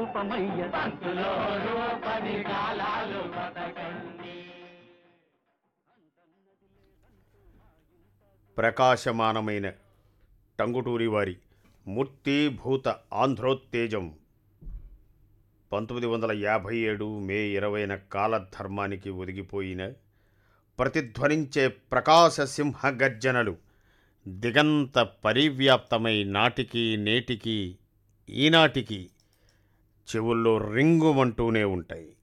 ప్రకాశమానమైన టంగుటూరి వారి మూర్తీభూత ఆంధ్రోత్తేజం పంతొమ్మిది వందల యాభై ఏడు మే ఇరవైన కాలధర్మానికి ఒదిగిపోయిన ప్రతిధ్వనించే ప్రకాశ సింహ గర్జనలు దిగంత పరివ్యాప్తమై నాటికి నేటికి ఈనాటికి చెవుల్లో రింగుమంటూనే ఉంటాయి